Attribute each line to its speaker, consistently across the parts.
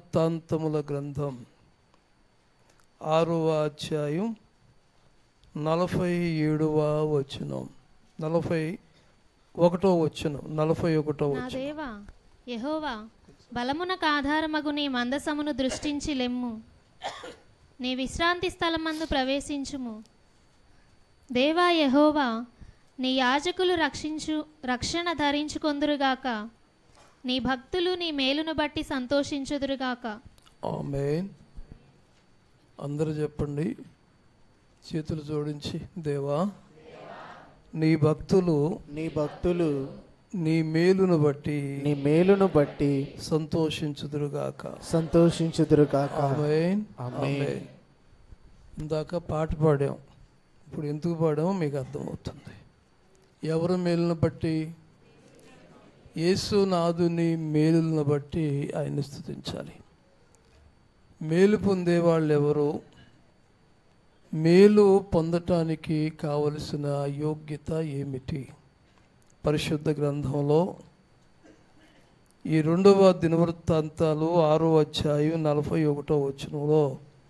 Speaker 1: దినవృత్తాంతముల గ్రంథం ఆరవ అధ్యాయం నలభై ఏడవ వచనం నలభై ఒకటో వచనం నలభై ఒకటో
Speaker 2: నా
Speaker 1: వచనం
Speaker 2: దేవా యెహోవా బలమునకు ఆధారమగు నీ మందసమును దృష్టించి లెమ్ము నీ విశ్రాంతి స్థలమందు ప్రవేశించుము దేవా యెహోవా నీ యాజకులు రక్షించు రక్షణ ధరించుకొందురుగాక నీ భక్తులు నీ మేలును బట్టి సంతోషించుదురుగాక
Speaker 1: ఆమెన్ అందరూ చెప్పండి చేతులు జోడించి దేవా నీ భక్తులు
Speaker 3: నీ భక్తులు
Speaker 1: నీ మేలును బట్టి
Speaker 3: నీ మేలును బట్టి
Speaker 1: సంతోషించుదురుగాక
Speaker 3: సంతోషించుదురు కాక
Speaker 1: ఆమేన్
Speaker 3: ఆమేన్.
Speaker 1: ఆమేన్. ఇందాక పాట పాడాం ఇప్పుడు ఎందుకు పాడామో మీకు అర్థమవుతుంది ఎవరు మేలును బట్టి యేసు నాదుని మేలులను బట్టి ఆయన్ని స్థుతించాలి మేలు పొందే వాళ్ళు ఎవరు మేలు పొందటానికి కావలసిన యోగ్యత ఏమిటి పరిశుద్ధ గ్రంథంలో ఈ రెండవ దినవృత్తాంతాలు ఆరో అధ్యాయం నలభై ఒకటో వచనంలో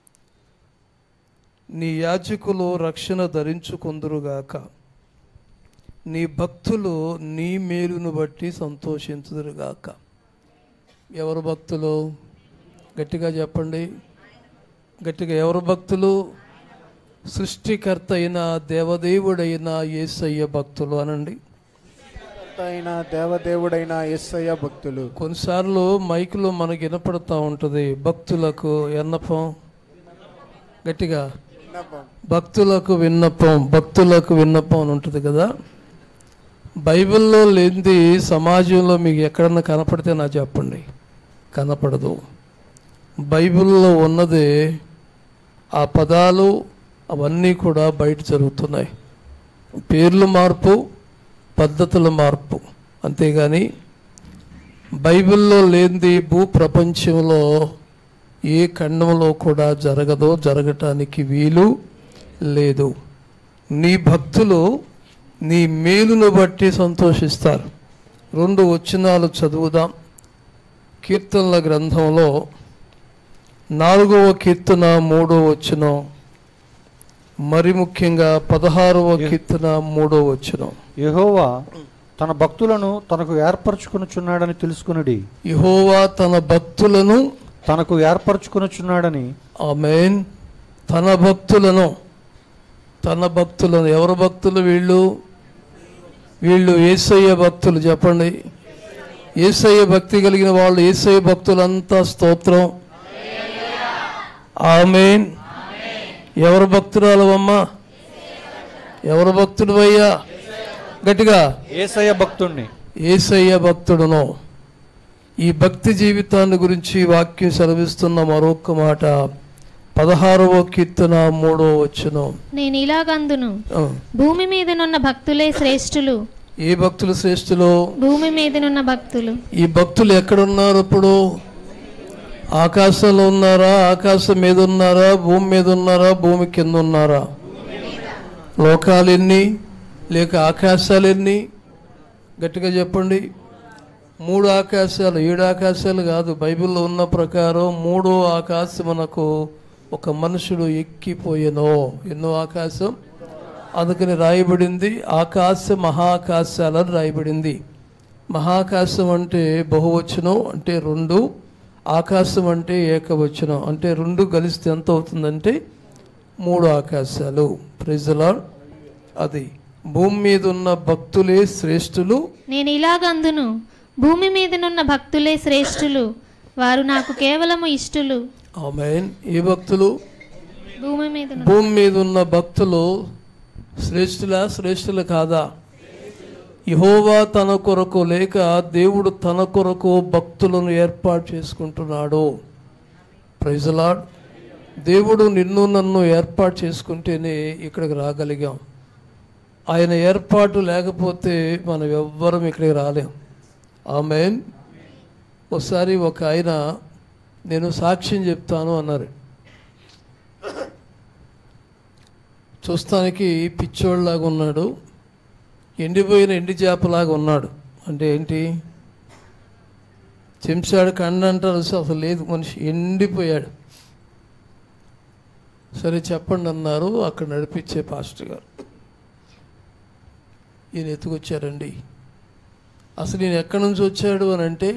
Speaker 1: నీ యాజకులు రక్షణ ధరించుకొందురుగాక నీ భక్తులు నీ మేలును బట్టి సంతోషించుదురుగాక ఎవరు భక్తులు గట్టిగా చెప్పండి గట్టిగా ఎవరు భక్తులు సృష్టికర్త అయిన దేవదేవుడైన యేసయ్య భక్తులు అనండి
Speaker 3: అయిన దేవదేవుడైన ఎస్ఐయ భక్తులు
Speaker 1: కొన్నిసార్లు మైకులో మనకి వినపడతా ఉంటుంది భక్తులకు ఎన్నపం గట్టిగా
Speaker 3: విన్నపం.
Speaker 1: భక్తులకు విన్నపం భక్తులకు విన్నపం అని ఉంటుంది కదా బైబిల్లో లేనిది సమాజంలో మీకు ఎక్కడన్నా కనపడితే నాకు చెప్పండి కనపడదు బైబిల్లో ఉన్నది ఆ పదాలు అవన్నీ కూడా బయట జరుగుతున్నాయి పేర్లు మార్పు పద్ధతుల మార్పు అంతేగాని బైబిల్లో లేనిది భూ ప్రపంచంలో ఏ ఖండంలో కూడా జరగదో జరగటానికి వీలు లేదు నీ భక్తులు నీ మేలును బట్టి సంతోషిస్తారు రెండు వచనాలు చదువుదాం కీర్తనల గ్రంథంలో నాలుగవ కీర్తన మూడో వచనం మరి ముఖ్యంగా పదహారవ కీర్తన మూడో వచనం
Speaker 4: యెహోవా తన భక్తులను తనకు ఏర్పరచుకొనుచున్నాడని తెలుసుకునుడి
Speaker 1: యెహోవా తన భక్తులను
Speaker 4: తనకు ఏర్పరచుకొనుచున్నాడని
Speaker 1: ఆమెన్ తన భక్తులను తన భక్తులను ఎవరు భక్తులు వీళ్ళు వీళ్ళు ఏసయ్య భక్తులు చెప్పండి ఏసయ్య భక్తి కలిగిన వాళ్ళు ఏసయ్య భక్తులంతా స్తోత్రం ఆమెన్ ఎవరు భక్తురాలు అమ్మా ఎవరు భక్తుడు అయ్యా గట్టిగా
Speaker 4: ఏసయ్య భక్తుణ్ణి
Speaker 1: ఏసయ్య భక్తుడును ఈ భక్తి జీవితాన్ని గురించి వాక్యం సెలవిస్తున్న మరొక మాట పదహారవ కీర్తన మూడో వచ్చును
Speaker 2: నేను ఇలాగందును భూమి మీదనున్న భక్తులే శ్రేష్ఠులు
Speaker 1: ఏ భక్తులు శ్రేష్ఠులు
Speaker 2: భూమి మీదనున్న భక్తులు
Speaker 1: ఈ భక్తులు ఎక్కడున్నారు ఇప్పుడు ఆకాశంలో ఉన్నారా ఆకాశం మీద ఉన్నారా భూమి మీద ఉన్నారా భూమి కింద ఉన్నారా లోకాలు ఎన్ని లేక ఆకాశాలు ఎన్ని గట్టిగా చెప్పండి మూడు ఆకాశాలు ఏడు ఆకాశాలు కాదు బైబిల్లో ఉన్న ప్రకారం మూడో ఆకాశమునకు ఒక మనుషుడు ఎక్కిపోయెనో ఎన్నో ఆకాశం అందుకని రాయబడింది ఆకాశ మహాకాశాలని రాయబడింది మహాకాశం అంటే బహువచనం అంటే రెండు ఆకాశం అంటే ఏకవచనం అంటే రెండు కలిస్తే ఎంత అవుతుందంటే మూడు ఆకాశాలు ప్రైజలాడ్ అది భూమి మీద ఉన్న భక్తులే శ్రేష్ఠులు
Speaker 2: నేను ఇలాగందును భూమి మీదనున్న భక్తులే శ్రేష్ఠులు వారు నాకు కేవలము ఇష్టులు
Speaker 1: ఆమెన్ ఏ భక్తులు
Speaker 2: భూమి మీద
Speaker 1: భూమి మీద ఉన్న భక్తులు శ్రేష్ఠులా శ్రేష్ఠులు కాదా యహోవా తన కొరకు లేక దేవుడు తన కొరకు భక్తులను ఏర్పాటు చేసుకుంటున్నాడు ప్రైజలాడ్ దేవుడు నిన్ను నన్ను ఏర్పాటు చేసుకుంటేనే ఇక్కడికి రాగలిగాం ఆయన ఏర్పాటు లేకపోతే మనం ఎవ్వరం ఇక్కడికి రాలేం ఆమెన్ ఒకసారి ఒక ఆయన నేను సాక్ష్యం చెప్తాను అన్నారు చూస్తానికి పిచ్చోళ్ళలాగా ఉన్నాడు ఎండిపోయిన ఎండి చేపలాగా ఉన్నాడు అంటే ఏంటి చెంచాడు కండ అంటారు అసలు లేదు మనిషి ఎండిపోయాడు సరే చెప్పండి అన్నారు అక్కడ నడిపించే పాస్టర్ గారు ఈయన ఎత్తుకొచ్చారండి అసలు ఈయన ఎక్కడి నుంచి వచ్చాడు అని అంటే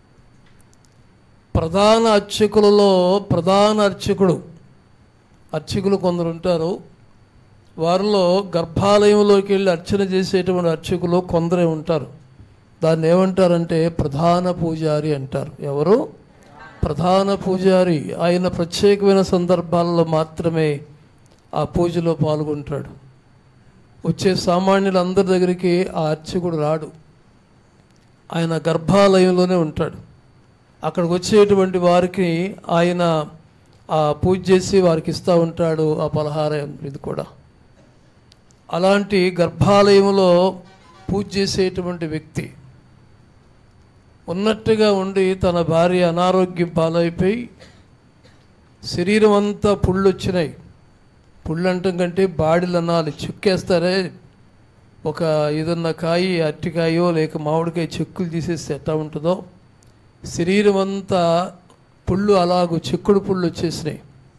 Speaker 1: ప్రధాన అర్చకులలో ప్రధాన అర్చకుడు అర్చకులు కొందరు ఉంటారు వారిలో గర్భాలయంలోకి వెళ్ళి అర్చన చేసేటువంటి అర్చకులు కొందరే ఉంటారు దాన్ని ఏమంటారంటే ప్రధాన పూజారి అంటారు ఎవరు ప్రధాన పూజారి ఆయన ప్రత్యేకమైన సందర్భాలలో మాత్రమే ఆ పూజలో పాల్గొంటాడు వచ్చే సామాన్యులందరి దగ్గరికి ఆ అర్చకుడు రాడు ఆయన గర్భాలయంలోనే ఉంటాడు అక్కడికి వచ్చేటువంటి వారికి ఆయన ఆ పూజ చేసి వారికి ఇస్తూ ఉంటాడు ఆ పలహారం ఇది కూడా అలాంటి గర్భాలయంలో పూజ చేసేటువంటి వ్యక్తి ఉన్నట్టుగా ఉండి తన భార్య అనారోగ్యం పాలైపోయి శరీరం అంతా పుళ్ళు వచ్చినాయి పుళ్ళు అంటాం కంటే బాడిలు అనాలి చుక్కేస్తారే ఒక ఏదన్నా కాయ అరటికాయో లేక మామిడికాయ చెక్కులు తీసేస్తే ఎట్లా ఉంటుందో శరీరం అంతా పుళ్ళు అలాగూ చెక్కుడు పుళ్ళు వచ్చేసినాయి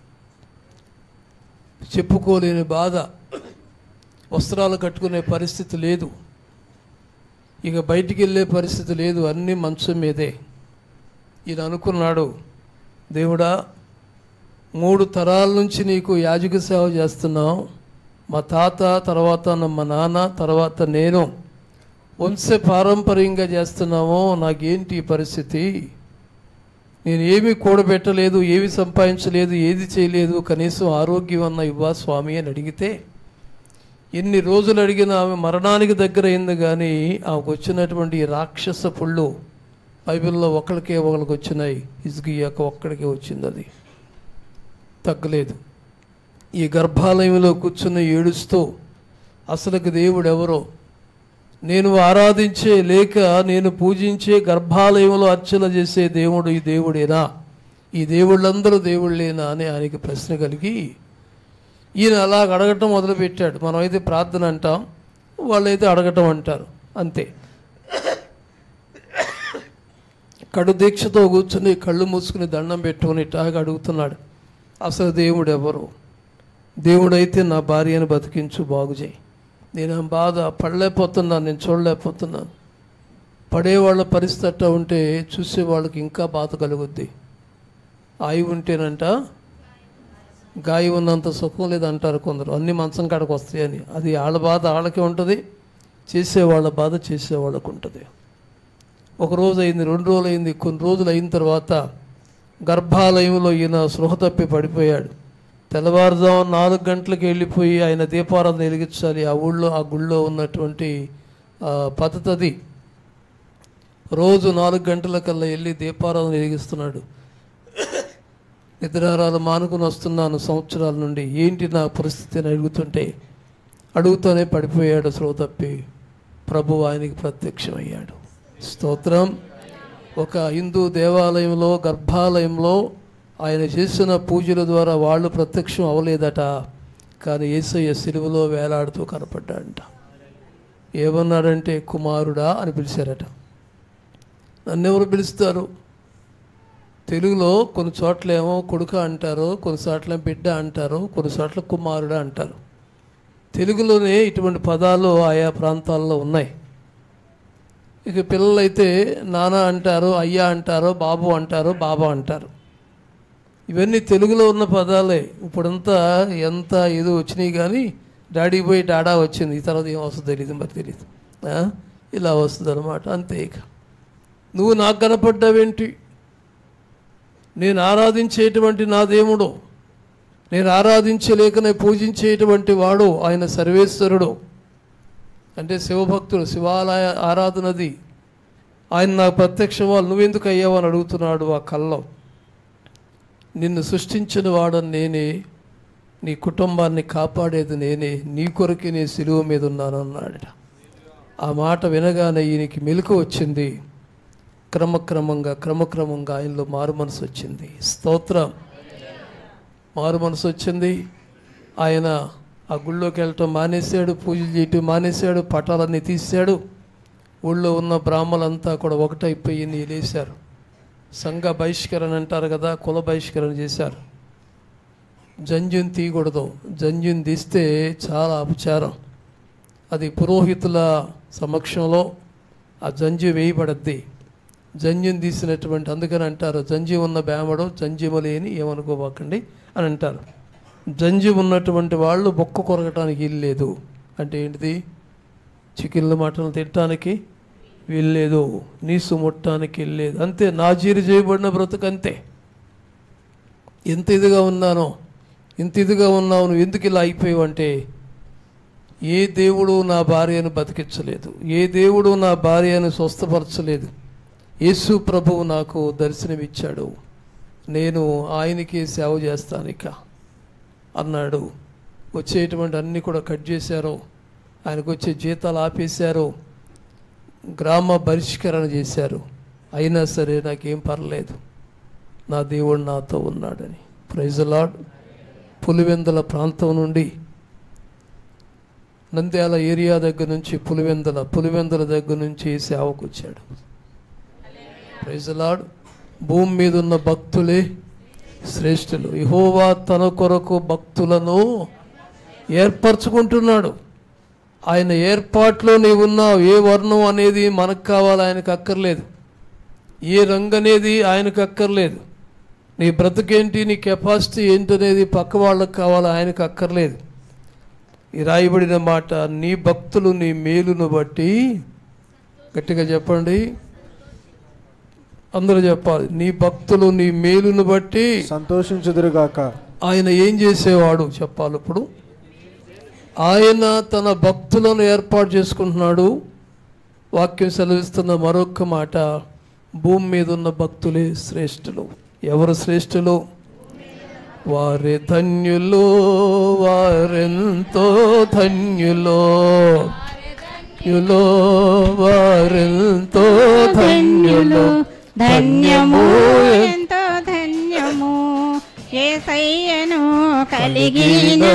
Speaker 1: చెప్పుకోలేని బాధ వస్త్రాలు కట్టుకునే పరిస్థితి లేదు ఇక బయటికి వెళ్ళే పరిస్థితి లేదు అన్నీ మంచం మీదే ఈయన అనుకున్నాడు దేవుడా మూడు తరాల నుంచి నీకు యాజక సేవ చేస్తున్నాం మా తాత తర్వాత మా నాన్న తర్వాత నేను వంశ పారంపర్యంగా చేస్తున్నామో నాకేంటి ఈ పరిస్థితి నేను ఏమీ కూడబెట్టలేదు ఏమి సంపాదించలేదు ఏది చేయలేదు కనీసం ఆరోగ్యం అన్న ఇవ్వా స్వామి అని అడిగితే ఎన్ని రోజులు అడిగినా ఆమె మరణానికి దగ్గర అయింది కానీ ఆమెకు వచ్చినటువంటి ఈ రాక్షస పుళ్ళు బైబిల్లో ఒకరికే ఒకరికి వచ్చినాయి ఇసుగియాక ఒక్కడికే వచ్చింది అది తగ్గలేదు ఈ గర్భాలయంలో కూర్చుని ఏడుస్తూ అసలుకి దేవుడు ఎవరో నేను ఆరాధించే లేక నేను పూజించే గర్భాలయంలో అర్చన చేసే దేవుడు ఈ దేవుడేనా ఈ దేవుళ్ళందరూ దేవుళ్ళేనా అని ఆయనకి ప్రశ్న కలిగి ఈయన అలా అడగటం మొదలుపెట్టాడు మనం అయితే ప్రార్థన అంటాం వాళ్ళైతే అడగటం అంటారు అంతే కడు దీక్షతో కూర్చుని కళ్ళు మూసుకుని దండం పెట్టుకుని ఇట్లాగా అడుగుతున్నాడు అసలు దేవుడు ఎవరు దేవుడైతే నా భార్యను బతికించు బాగు చేయి నేను ఆ బాధ పడలేకపోతున్నాను నేను చూడలేకపోతున్నాను పడేవాళ్ళ పరిస్థితి అట్టా ఉంటే చూసే వాళ్ళకి ఇంకా బాధ కలుగుద్ది ఆయువు ఉంటేనంట గాయం ఉన్నంత సుఖం లేదంటారు కొందరు అన్ని మంచం కాడకు వస్తాయని అది వాళ్ళ బాధ వాళ్ళకే ఉంటుంది చేసేవాళ్ళ బాధ చేసేవాళ్ళకు ఉంటుంది ఒక రోజు అయింది రెండు రోజులు అయింది కొన్ని రోజులు అయిన తర్వాత గర్భాలయంలో ఈయన సృహ తప్పి పడిపోయాడు తెల్లవారుజాము నాలుగు గంటలకు వెళ్ళిపోయి ఆయన దీపారాధన వెలిగించాలి ఆ ఊళ్ళో ఆ గుళ్ళో ఉన్నటువంటి ఆ, పద్ధతి అది రోజు నాలుగు గంటలకల్లా వెళ్ళి దీపారాధన వెలిగిస్తున్నాడు నిద్రారాలు మానుకుని వస్తున్నాను సంవత్సరాల నుండి ఏంటి నా పరిస్థితి అని అడుగుతుంటే అడుగుతూనే పడిపోయాడు స్రో తప్పి ప్రభు ఆయనకి ప్రత్యక్షమయ్యాడు స్తోత్రం ఒక హిందూ దేవాలయంలో గర్భాలయంలో ఆయన చేసిన పూజల ద్వారా వాళ్ళు ప్రత్యక్షం అవ్వలేదట కానీ యేసయ్య సిలువలో వేలాడుతూ కనపడ్డాడంట ఏమన్నాడంటే కుమారుడా అని పిలిచారట నన్నెవరు పిలుస్తారు తెలుగులో కొన్ని చోట్ల ఏమో కొడుక అంటారు కొన్ని చోట్ల బిడ్డ అంటారు కొన్ని చోట్ల కుమారుడు అంటారు తెలుగులోనే ఇటువంటి పదాలు ఆయా ప్రాంతాల్లో ఉన్నాయి ఇక పిల్లలైతే నాన్న అంటారు అయ్యా అంటారు బాబు అంటారు బాబా అంటారు ఇవన్నీ తెలుగులో ఉన్న పదాలే ఇప్పుడంతా ఎంత ఏదో వచ్చినాయి కానీ డాడీ పోయి డాడా వచ్చింది ఈ తర్వాత ఏం వస్తుందో తెలియదు మరి తెలియదు ఆ? ఇలా వస్తుంది అనమాట అంతే ఇక నువ్వు నాకు కనపడ్డావేంటి నేను ఆరాధించేటువంటి నా దేవుడు నేను ఆరాధించలేకనే పూజించేటువంటి వాడు ఆయన సర్వేశ్వరుడు అంటే శివభక్తుడు శివాలయ ఆరాధనది ఆయన నాకు ప్రత్యక్ష వాళ్ళు నువ్వెందుకు అయ్యావు అని అడుగుతున్నాడు ఆ కళ్ళం నిన్ను సృష్టించిన వాడని నేనే నీ కుటుంబాన్ని కాపాడేది నేనే నీ కొరకే నేను సిలువ మీద ఉన్నాను అన్నాడట ఆ మాట వినగానే ఈయనకి మెలకు వచ్చింది క్రమక్రమంగా క్రమక్రమంగా ఆయనలో మారు మనసు వచ్చింది స్తోత్రం మారు మనసు వచ్చింది ఆయన ఆ గుళ్ళోకి వెళ్ళటం మానేశాడు పూజలు చేయటం మానేశాడు పటాలన్నీ తీశాడు ఊళ్ళో ఉన్న బ్రాహ్మలంతా కూడా ఒకటైపోయి లేశారు సంఘ బహిష్కరణ అంటారు కదా కుల బహిష్కరణ చేశారు జంజుని తీయకూడదు జంజుని తీస్తే చాలా అపచారం అది పురోహితుల సమక్షంలో ఆ జంజు వేయబడద్ది జంజుని తీసినటువంటి అందుకని అంటారు జంజి ఉన్న బేమడు జంజిమ లేని ఏమనుకోబాకండి అని అంటారు జంజి ఉన్నటువంటి వాళ్ళు బొక్క కొరగటానికి వీలు లేదు అంటే ఏంటిది చికెన్లు మటన్లు తినటానికి వీల్లేదు నీసు ముట్టడానికి వెళ్ళలేదు అంతే నాజీరు చేయబడిన బ్రతుకు అంతే ఎంత ఇదిగా ఉన్నానో ఇంత ఇదిగా ఉన్నావు నువ్వు ఎందుకు ఇలా అయిపోయావు అంటే ఏ దేవుడు నా భార్యను బతికించలేదు ఏ దేవుడు నా భార్యను స్వస్థపరచలేదు యేసు ప్రభువు నాకు దర్శనమిచ్చాడు నేను ఆయనకి సేవ చేస్తాను ఇక అన్నాడు వచ్చేటువంటి అన్నీ కూడా కట్ చేశారు ఆయనకు వచ్చే జీతాలు ఆపేశారు గ్రామ బహిష్కరణ చేశారు అయినా సరే నాకేం పర్లేదు నా దేవుడు నాతో ఉన్నాడని ప్రైజలాడ్ పులివెందల ప్రాంతం నుండి నంద్యాల ఏరియా దగ్గర నుంచి పులివెందల పులివెందల దగ్గర నుంచి సేవకు వచ్చాడు ప్రైజలాడ్ భూమి మీద ఉన్న భక్తులే శ్రేష్ఠులు యహోవా తన కొరకు భక్తులను ఏర్పరచుకుంటున్నాడు ఆయన ఏర్పాట్లో నీవు ఉన్నావు ఏ వర్ణం అనేది మనకు కావాలి ఆయనకు అక్కర్లేదు ఏ రంగు అనేది ఆయనకు అక్కర్లేదు నీ బ్రతుకేంటి నీ కెపాసిటీ ఏంటనేది పక్క వాళ్ళకి కావాలి ఆయనకు అక్కర్లేదు ఈ రాయబడిన మాట నీ భక్తులు నీ మేలును బట్టి గట్టిగా చెప్పండి అందరూ చెప్పాలి నీ భక్తులు నీ మేలును బట్టి
Speaker 3: సంతోషించుదురుగాక
Speaker 1: ఆయన ఏం చేసేవాడు చెప్పాలి ఇప్పుడు ఆయన తన భక్తులను ఏర్పాటు చేసుకుంటున్నాడు వాక్యం సెలవిస్తున్న మరొక మాట భూమి మీద ఉన్న భక్తులే శ్రేష్ఠులు ఎవరు శ్రేష్ఠులు వారి ధన్యులు వారెంతో ధన్యులో ధన్యులో వారెంతో ధన్యులు
Speaker 5: ధన్యము ఎంతో ధన్యము ఏసయ్యను కలిగిన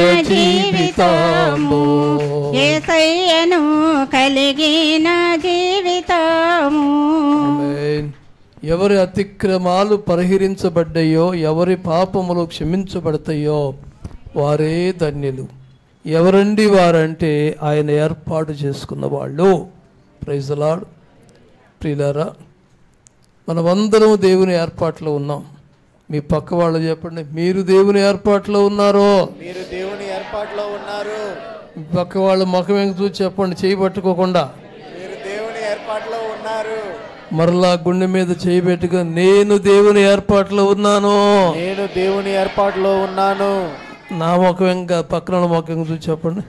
Speaker 5: జీవితము ఏసయ్యను కలిగిన జీవితము
Speaker 1: ఆమేన్. ఎవరి అతిక్రమాలు పరిహరించబడ్డాయో ఎవరి పాపములు క్షమించబడతాయో వారే ధన్యులు ఎవరండి వారంటే ఆయన ఏర్పాటు చేసుకున్న వాళ్ళు ప్రైజలాడ్ ప్రియులారా మనమందరం దేవుని ఏర్పాట్లో ఉన్నాం మీ పక్క వాళ్ళు చెప్పండి మీరు దేవుని ఏర్పాట్లో ఉన్నారో
Speaker 3: మీరు దేవుని ఏర్పాట్లో ఉన్నారు
Speaker 1: మీ పక్క వాళ్ళ ముఖం వెంక చూసి చెప్పండి చేయి పట్టుకోకుండా
Speaker 3: మీరు దేవుని ఏర్పాట్లో ఉన్నారు
Speaker 1: మరలా గుండె మీద చేయి పెట్టుకొని నేను దేవుని ఏర్పాట్లో ఉన్నాను
Speaker 3: నేను దేవుని ఏర్పాట్లో ఉన్నాను
Speaker 1: నా ముఖం ఇంకా పక్కన ఉన్న ముఖం చూసి చెప్పండి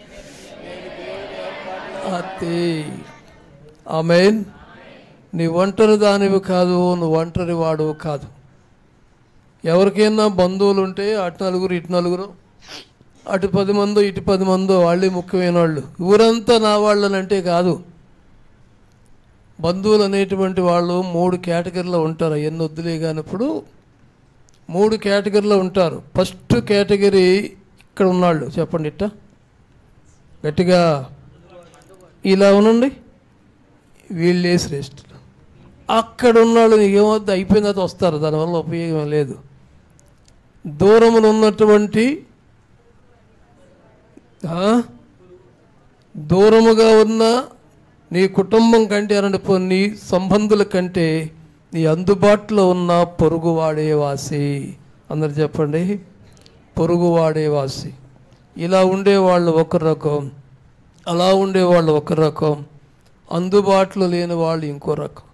Speaker 1: అతి ఆమెన్ నీ ఒంటరి దానివి కాదు నువ్వు ఒంటరి వాడువు కాదు ఎవరికైనా బంధువులు ఉంటే అటు నలుగురు ఇటు నలుగురు అటు పది మందో ఇటు పది మందో వాళ్ళే ముఖ్యమైన వాళ్ళు ఊరంతా నా వాళ్ళనంటే కాదు బంధువులు అనేటువంటి వాళ్ళు మూడు కేటగిరీలో ఉంటారు ఎన్ని వద్దులే కానప్పుడు మూడు కేటగిరీలో ఉంటారు ఫస్ట్ కేటగిరీ ఇక్కడ ఉన్నాళ్ళు చెప్పండి ఇట్ట గట్టిగా ఇలా ఉనండి వీళ్ళే శ్రేష్ఠులు అక్కడ ఉన్నాళ్ళు నీకు ఏమవుద్ది అయిపోయిన తర్వాత వస్తారు దానివల్ల ఉపయోగం లేదు దూరమున ఉన్నటువంటి ఆ? దూరముగా ఉన్న నీ కుటుంబం కంటే అనండి పో నీ సంబంధుల కంటే నీ అందుబాటులో ఉన్న పొరుగువాడే వాసి అందరు చెప్పండి పొరుగువాడే వాసి ఇలా ఉండేవాళ్ళు ఒక రకం అలా ఉండేవాళ్ళు ఒక రకం అందుబాటులో లేని వాళ్ళు ఇంకో రకం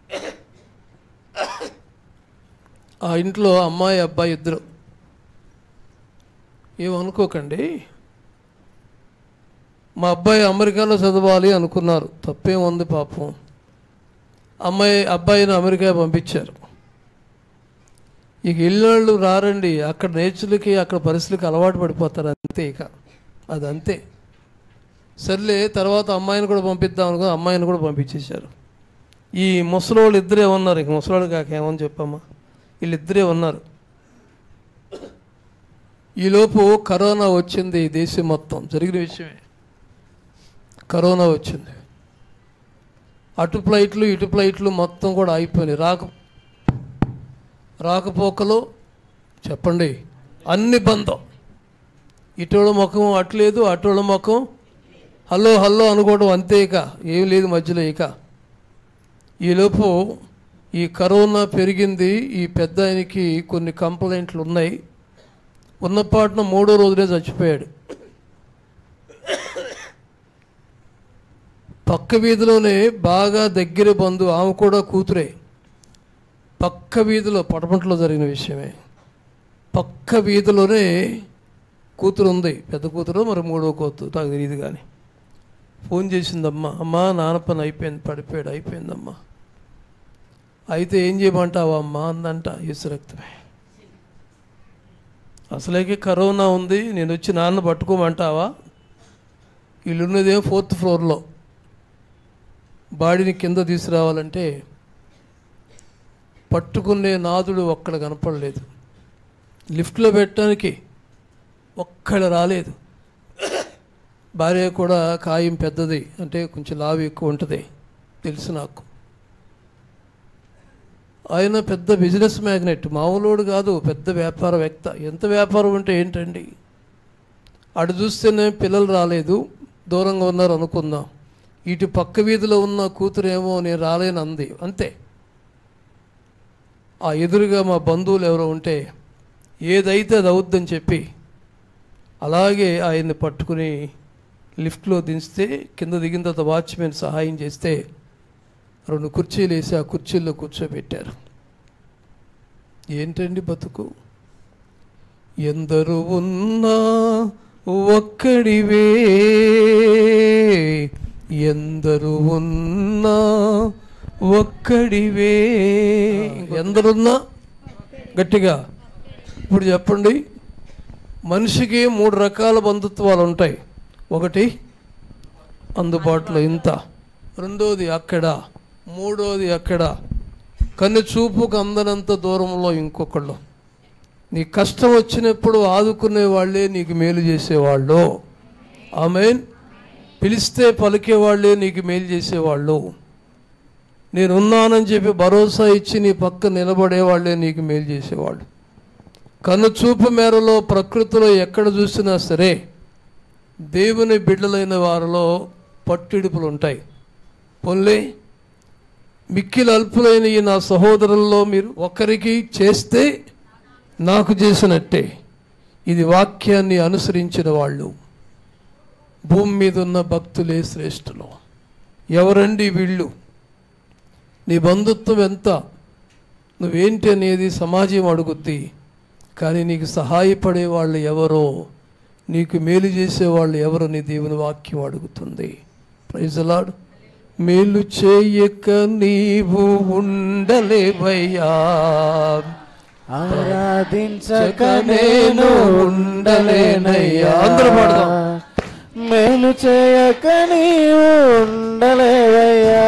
Speaker 1: ఆ ఇంట్లో అమ్మాయి అబ్బాయి ఇద్దరు ఏమనుకోకండి మా అబ్బాయి అమెరికాలో చదవాలి అనుకున్నారు తప్పేముంది పాపం అమ్మాయి అబ్బాయిని అమెరికా పంపించారు ఇక ఇల్లు రారండి అక్కడ నేర్చులకి అక్కడ పరిస్థితులకి అలవాటు పడిపోతారు అంతే ఇక అది అంతే సర్లే తర్వాత అమ్మాయిని కూడా పంపిద్దాం అనుకో అమ్మాయిని కూడా పంపించేశారు ఈ ముసలోళ్ళు ఇద్దరే ఉన్నారు ఇక ముసలోళ్ళు కాక ఏమని చెప్పమ్మా వీళ్ళిద్దరే ఉన్నారు ఈలోపు కరోనా వచ్చింది ఈ దేశం మొత్తం జరిగిన విషయమే కరోనా వచ్చింది అటు ఫ్లైట్లు ఇటు ఫ్లైట్లు మొత్తం కూడా అయిపోయినాయి రాక రాకపోకలు చెప్పండి అన్ని బంధం ఇటోళ్ళ ముఖం అట్లేదు అటోళ్ళ ముఖం హలో హలో అనుకోవడం అంతే ఇక ఏం లేదు మధ్యలో ఇక ఈలోపు ఈ కరోనా పెరిగింది ఈ పెద్ద ఆయనకి కొన్ని కంప్లైంట్లు ఉన్నాయి ఉన్నపాటున మూడో రోజులే చచ్చిపోయాడు పక్క వీధిలోనే బాగా దగ్గర బంధు ఆమె కూడా కూతురే పక్క వీధిలో పటపంటలో జరిగిన విషయమే పక్క వీధిలోనే కూతురు ఉంది పెద్ద కూతురు మరి మూడో కూతురు నాకు తెలియదు కానీ ఫోన్ చేసిందమ్మా అమ్మా నాన్న పని అయిపోయింది పడిపోయాడు అయిపోయిందమ్మా అయితే ఏం చేయమంటావా అమ్మా అందంట ఈశ్వరక్తమే అసలేకే కరోనా ఉంది నేను వచ్చి నాన్న పట్టుకోమంటావా ఇల్లున్నదేమో ఫోర్త్ ఫ్లోర్లో బాడీని కింద తీసుకురావాలంటే పట్టుకునే నాదుడు ఒక్కడ కనపడలేదు లిఫ్ట్లో పెట్టడానికి ఒక్కడ రాలేదు భార్య కూడా కాయం పెద్దది అంటే కొంచెం లావు ఎక్కువ ఉంటుంది తెలుసు నాకు ఆయన పెద్ద బిజినెస్ మ్యాగ్నెట్ మామూలుడు కాదు పెద్ద వ్యాపారవేత్త ఎంత వ్యాపారం ఉంటే ఏంటండి అటు చూస్తేనే పిల్లలు రాలేదు దూరంగా ఉన్నారు అనుకుందాం ఇటు పక్క వీధిలో ఉన్న కూతురేమో నేను రాలేను అంది అంతే ఆ ఎదురుగా మా బంధువులు ఎవరో ఉంటే ఏదైతే అది అవుద్దని చెప్పి అలాగే ఆయన్ని పట్టుకుని లిఫ్ట్లో దించితే కింద దిగిన తర్వాత వాచ్మెన్ సహాయం చేస్తే రెండు కుర్చీలు వేసి ఆ కుర్చీల్లో కూర్చోబెట్టారు ఏంటండి బతుకు ఎందరు ఉన్నా ఒక్కడివే ఎందరు ఉన్నా ఒక్కడివే ఎందరున్నా గట్టిగా ఇప్పుడు చెప్పండి మనిషికి మూడు రకాల బంధుత్వాలు ఉంటాయి ఒకటి అందుబాటులో ఇంత రెండోది అక్కడ మూడోది అక్కడ కన్ను చూపుకు అందనంత దూరంలో ఇంకొకళ్ళు నీ కష్టం వచ్చినప్పుడు ఆదుకునే వాళ్ళే నీకు మేలు చేసేవాళ్ళు ఆమెన్ పిలిస్తే పలికేవాళ్ళే నీకు మేలు చేసేవాళ్ళు నేనున్నానని చెప్పి భరోసా ఇచ్చి నీ పక్క నిలబడేవాళ్ళే నీకు మేలు చేసేవాళ్ళు కన్ను చూపు మేరలో ప్రకృతిలో ఎక్కడ చూసినా సరే దేవుని బిడ్డలైన వారిలో పట్టిడుపులు ఉంటాయి పొన్లే మిక్కిలి అల్పులైన ఈ నా సహోదరుల్లో మీరు ఒకరికి చేస్తే నాకు చేసినట్టే ఇది వాక్యాన్ని అనుసరించిన వాళ్ళు భూమి మీద ఉన్న భక్తులే శ్రేష్ఠులు ఎవరండి వీళ్ళు నీ బంధుత్వం ఎంత నువ్వేంటి అనేది సమాజం అడుగుద్ది కానీ నీకు సహాయపడే వాళ్ళు ఎవరో నీకు మేలు చేసేవాళ్ళు ఎవరో నీ దేవుని వాక్యం అడుగుతుంది ప్రైజలాడు మేలు చేయక నీవు ఉండలేవయ్యా
Speaker 3: ఆరాధించక నేను ఉండలేనయ్యా
Speaker 1: అందరూ పాడదాం.
Speaker 3: మేలు చేయక నీవు ఉండలేవయ్యా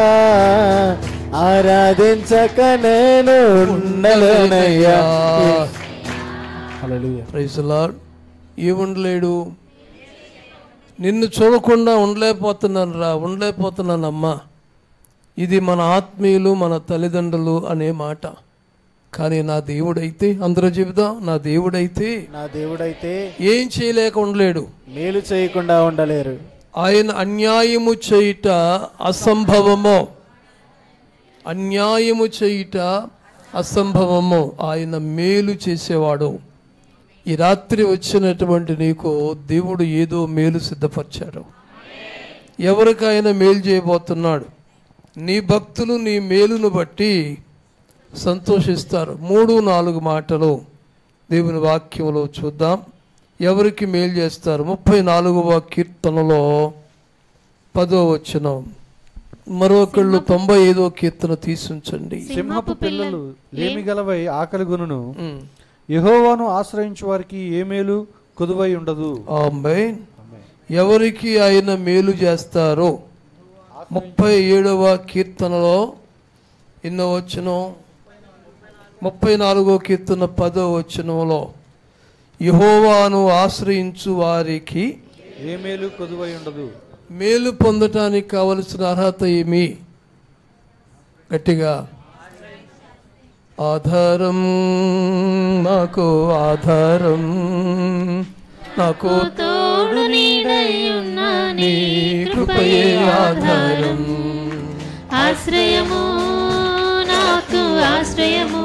Speaker 3: ఆరాధించక నేను ఉండలేనయ్యా హల్లెలూయా
Speaker 1: ప్రైజలాడ్ ఏముండలేడు నిన్ను చూడకుండా ఉండలేకపోతున్నాను రా ఉండలేకపోతున్నానమ్మా ఇది మన ఆత్మీయులు మన తల్లిదండ్రులు అనే మాట కానీ నా దేవుడైతే అందరూ చెబుదాం నా దేవుడైతే
Speaker 3: నా దేవుడైతే
Speaker 1: ఏం చేయలేక ఉండలేడు
Speaker 3: మేలు చేయకుండా ఉండలేరు
Speaker 1: ఆయన అన్యాయము చేయుట అసంభవము అన్యాయము చేయుట అసంభవము ఆయన మేలు చేసేవాడు ఈ రాత్రి వచ్చినటువంటి నీకు దేవుడు ఏదో మేలు సిద్ధపరిచాడు ఎవరికైనా మేలు చేయబోతున్నాడు నీ భక్తులు నీ మేలును బట్టి సంతోషిస్తారు మూడు నాలుగు మాటలు దేవుని వాక్యంలో చూద్దాం ఎవరికి మేలు చేస్తారు ముప్పై నాలుగవ కీర్తనలో పదో వచనం మరొకళ్ళు తొంభై ఐదో కీర్తన తీసుంచండి
Speaker 4: సింహపు పిల్లలు లేమిగలవై ఆకలిగొనును
Speaker 1: ఉమ్.
Speaker 4: యెహోవాను ఆశ్రయించు వారికి ఏ మేలు కొదువై ఉండదు
Speaker 1: ఆమేన్ ఎవరికి ఆయన మేలు చేస్తారో ముప్పై ఏడవ కీర్తనలో ఎన్నో వచనం ముప్పై నాలుగో కీర్తన పదో వచనంలో యహోవాను ఆశ్రయించు వారికి
Speaker 4: ఏ మేలు కొదువై ఉండదు
Speaker 1: మేలు పొందటానికి కావలసిన అర్హత ఏమి గట్టిగా ఆధారం నాకు ఆధారం నాకు
Speaker 2: తోడు నీడయున్నా
Speaker 1: నీ కృపయే ఆధారం
Speaker 2: ఆశ్రయము నాకు ఆశ్రయము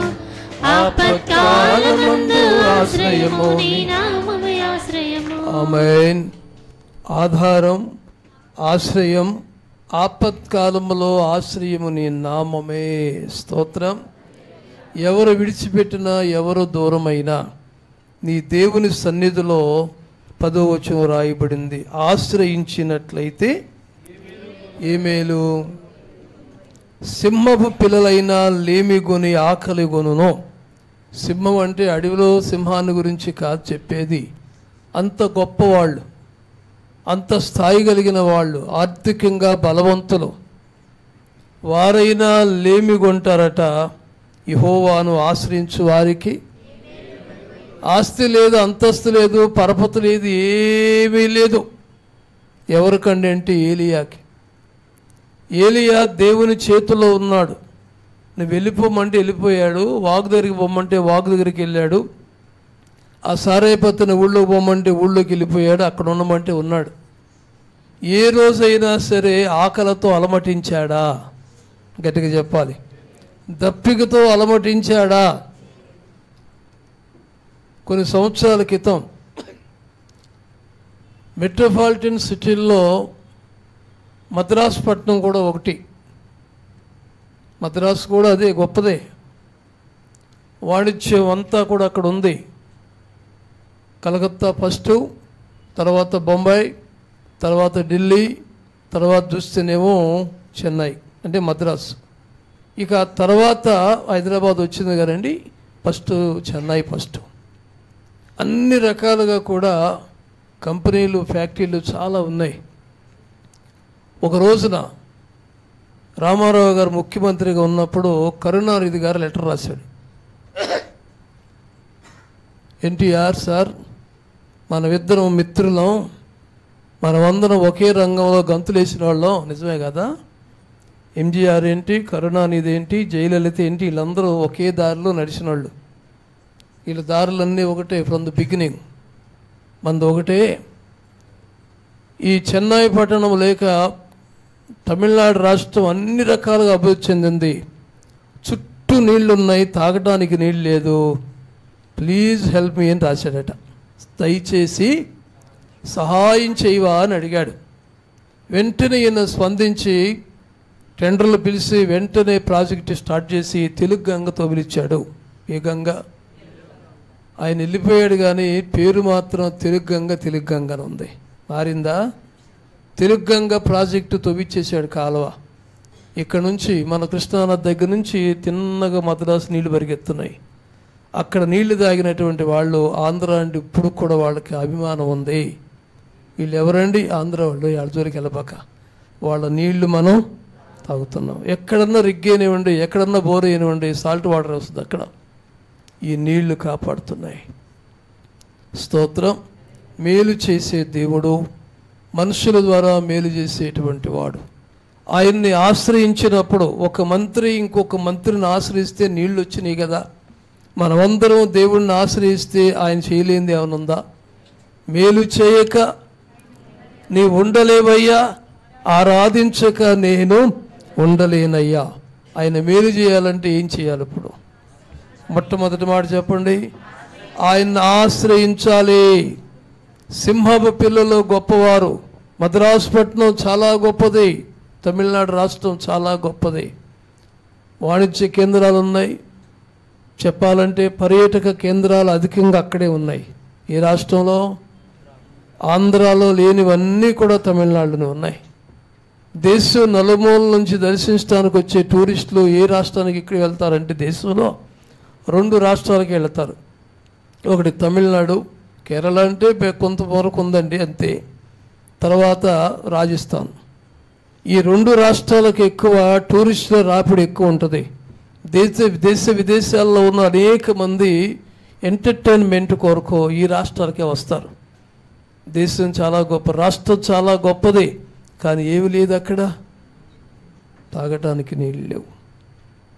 Speaker 2: ఆపత్కాలమందు ఆశ్రయము నీ నామమే ఆశ్రయము
Speaker 1: ఆమెన్ ఆధారం ఆశ్రయం ఆపత్కాలములో ఆశ్రయము నీ నామమే స్తోత్రం ఎవరు విడిచిపెట్టినా ఎవరు దూరమైనా నీ దేవుని సన్నిధిలో పదో వచనం రాయబడింది ఆశ్రయించినట్లయితే ఏ మేలు సింహపు పిల్లలైన లేమిగొని ఆకలి గొనును సింహం అంటే అడవిలో సింహాన్ని గురించి కాదు చెప్పేది అంత గొప్పవాళ్ళు అంత స్థాయి కలిగిన వాళ్ళు ఆర్థికంగా బలవంతులు వారైనా లేమిగొంటారట యహోవాను ఆశ్రయించు వారికి ఆస్తి లేదు అంతస్తు లేదు పరపతి లేదు ఏమీ లేదు ఎవరికండి అంటే ఏలియాకి ఏలియా దేవుని చేతిలో ఉన్నాడు నువ్వు వెళ్ళిపోమంటే వెళ్ళిపోయాడు వాగు దగ్గరికి పొమ్మంటే వాగు దగ్గరికి వెళ్ళాడు ఆ సారేపత్తిని ఊళ్ళోకి పోమంటే ఊళ్ళోకి వెళ్ళిపోయాడు అక్కడ ఉండమంటే ఉన్నాడు ఏ రోజైనా సరే ఆకలితో అలమటించాడా గట్టిగా చెప్పాలి దప్పికతో అలమటించాడా కొన్ని సంవత్సరాల క్రితం మెట్రోపాలిటన్ సిటీల్లో మద్రాసు పట్టణం కూడా ఒకటి మద్రాసు కూడా అదే గొప్పదే వాణిజ్యం అంతా కూడా అక్కడ ఉంది కలకత్తా ఫస్ట్ తర్వాత బొంబాయి తర్వాత ఢిల్లీ తర్వాత చూస్తేనేమో చెన్నై అంటే మద్రాసు ఇక తర్వాత హైదరాబాద్ వచ్చింది కదండి ఫస్ట్ చెన్నై ఫస్ట్ అన్ని రకాలుగా కూడా కంపెనీలు ఫ్యాక్టరీలు చాలా ఉన్నాయి ఒక రోజున రామారావు గారు ముఖ్యమంత్రిగా ఉన్నప్పుడు కరుణానిధి గారు లెటర్ రాశాడు ఎన్టీఆర్ సార్ మనమిద్దరం మిత్రులం మనమందరం ఒకే రంగంలో గంతులేసిన వాళ్ళం నిజమే కదా ఎంజీఆర్ ఏంటి కరుణానిధి ఏంటి జయలలిత ఏంటి వీళ్ళందరూ ఒకే దారిలో నడిచిన వాళ్ళు వీళ్ళ దారులన్నీ ఒకటే ఫ్రమ్ ద బిగినింగ్ మనది ఒకటే ఈ చెన్నై పట్టణం లేక తమిళనాడు రాష్ట్రం అన్ని రకాలుగా అభివృద్ధి చెందింది చుట్టూ నీళ్లు ఉన్నాయి తాగడానికి నీళ్ళు లేదు ప్లీజ్ హెల్ప్ మీ అని రాశాడట దయచేసి సహాయం చేయవా అని అడిగాడు వెంటనే ఈయన స్పందించి టెండర్లు పిలిచి వెంటనే ప్రాజెక్ట్ స్టార్ట్ చేసి తెలుగు గంగతో పిలిచాడు ఏ గంగ ఆయన వెళ్ళిపోయాడు కానీ పేరు మాత్రం తెలుగు గంగ తెలుగు గంగ అని ఉంది మారిందా తెలుగు గంగ ప్రాజెక్టు తవ్విచ్చేసాడు కాలువ ఇక్కడ నుంచి మన కృష్ణానది దగ్గర నుంచి తిన్నగా మద్రాసు నీళ్లు పరిగెత్తున్నాయి అక్కడ నీళ్లు తాగినటువంటి వాళ్ళు ఆంధ్ర అంటే ఇప్పుడు కూడా వాళ్ళకి అభిమానం ఉంది వీళ్ళు ఎవరండి ఆంధ్ర వాళ్ళు వాళ్ళ జోలికి వెళ్ళబాక వాళ్ళ నీళ్లు మనం తాగుతున్నాం ఎక్కడన్నా రిగ్గేనివ్వండి ఎక్కడన్నా బోర్ అయినివ్వండి సాల్ట్ వాటర్ వస్తుంది అక్కడ ఈ నీళ్లు కాపాడుతున్నాయి స్తోత్రం మేలు చేసే దేవుడు మనుషుల ద్వారా మేలు చేసేటువంటి వాడు ఆయన్ని ఆశ్రయించినప్పుడు ఒక మంత్రి ఇంకొక మంత్రిని ఆశ్రయిస్తే నీళ్ళు వచ్చినాయి కదా మనమందరం దేవుణ్ణి ఆశ్రయిస్తే ఆయన చేయలేంది ఏమనుందా మేలు చేయక నీ ఉండలేవయ్యా ఆరాధించక నేను ఉండలేనయ్యా ఆయన మేలు చేయాలంటే ఏం చేయాలి ఇప్పుడు మొట్టమొదటి మాట చెప్పండి ఆయన్ని ఆశ్రయించాలి సింహపు పిల్లలు గొప్పవారు మద్రాసు పట్టణం చాలా గొప్పది తమిళనాడు రాష్ట్రం చాలా గొప్పది వాణిజ్య కేంద్రాలు ఉన్నాయి చెప్పాలంటే పర్యాటక కేంద్రాలు అధికంగా అక్కడే ఉన్నాయి ఈ రాష్ట్రంలో ఆంధ్రాలో లేనివన్నీ కూడా తమిళనాడులోనే ఉన్నాయి దేశం నలుమూల నుంచి దర్శించడానికి వచ్చే టూరిస్టులు ఏ రాష్ట్రానికి ఇక్కడ వెళ్తారంటే దేశంలో రెండు రాష్ట్రాలకి వెళ్తారు ఒకటి తమిళనాడు కేరళ అంటే బె- కొంతవరకు ఉందండి అంతే తర్వాత రాజస్థాన్ ఈ రెండు రాష్ట్రాలకు ఎక్కువ టూరిస్టుల రాపిడి ఎక్కువ ఉంటుంది దేశ దేశ విదేశాల్లో ఉన్న అనేక మంది ఎంటర్టైన్మెంట్ కొరకు ఈ రాష్ట్రాలకే వస్తారు దేశం చాలా గొప్ప రాష్ట్రం చాలా గొప్పది కానీ ఏమి లేదు అక్కడ తాగటానికి నీళ్ళు లేవు